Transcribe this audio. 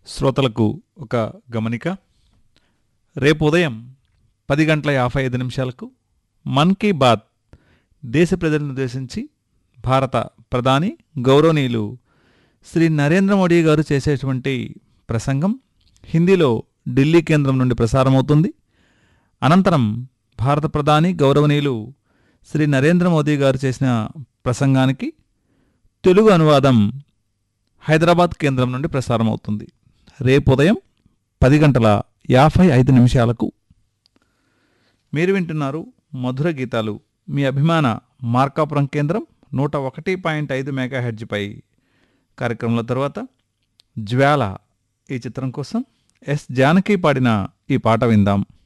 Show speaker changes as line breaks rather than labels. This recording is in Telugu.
శ్రోతలకు ఒక గమనిక రేపు ఉదయం పది గంటల యాభై ఐదు నిమిషాలకు మన్ కీ బాత్ దేశ ప్రజలను ఉద్దేశించి భారత ప్రధాని గౌరవనీయులు శ్రీ నరేంద్ర మోడీ గారు చేసేటువంటి ప్రసంగం హిందీలో ఢిల్లీ కేంద్రం నుండి ప్రసారమవుతుంది అనంతరం భారత ప్రధాని గౌరవనీయులు శ్రీ నరేంద్ర మోదీ గారు చేసిన ప్రసంగానికి తెలుగు అనువాదం హైదరాబాద్ కేంద్రం నుండి ప్రసారమవుతుంది రేపు ఉదయం పది గంటల యాభై ఐదు నిమిషాలకు మీరు వింటున్నారు మధుర గీతాలు మీ అభిమాన మార్కాపురం కేంద్రం నూట ఒకటి పాయింట్ ఐదు మెగా హెడ్జ్పై కార్యక్రమంలో తర్వాత జ్వాల ఈ చిత్రం కోసం ఎస్ జానకి పాడిన ఈ పాట విందాం